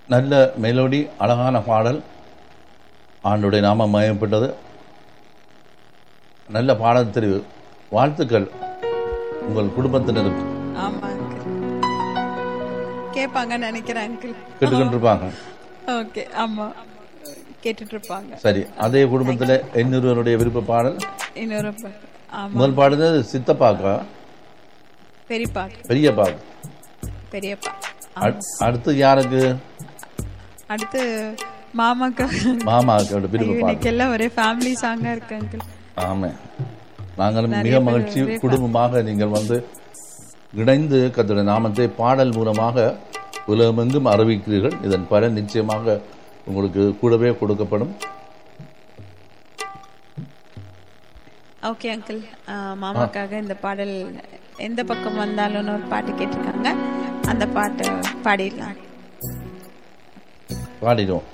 நல்ல மெலோடி அழகான பாடல் ஆண்டுடைய நாமம் மயப்பட்டது நல்ல பாடல் தெரிவு வாழ்த்துக்கள் உங்கள் குடும்பத்தினருக்கு ஆமா அங்கிள் கேட்பாங்கன்னு நினைக்கிறேன் அங்கிள் கேட்டுக்கிட்டு இருப்பாங்க ஓகே ஆமா கேட்டுட்டு இருப்பாங்க சரி அதே குடும்பத்தில் இன்னொருவருடைய விருப்ப பாடல் இன்னொரு பா- ஆமா முதல் பாடுறது சித்தப்பாக்கா பெரியப்பா பெரியப்பாக்கு பெரியப்பா அட்- அடுத்து யாருக்கு அடுத்து மாமாக்கா மாமாக்கோட விருப்ப பாடல் இன்னைக்கு எல்லாம் ஒரே ஃபேமிலி சாங்கா இருக்கு அங்கிள் ஆமே நாங்கள் மிக மகிழ்ச்சி குடும்பமாக நீங்கள் வந்து இணைந்து கத்தோட நாமத்தை பாடல் மூலமாக உலகமெங்கும் அறிவிக்கிறீர்கள் இதன் பலன் நிச்சயமாக உங்களுக்கு கூடவே கொடுக்கப்படும் ஓகே அங்கிள் மாமாக்காக இந்த பாடல் எந்த பக்கம் வந்தாலும்னு ஒரு பாட்டு கேட்டிருக்காங்க அந்த பாட்டு பாடிடலாம் பாடிடுவோம்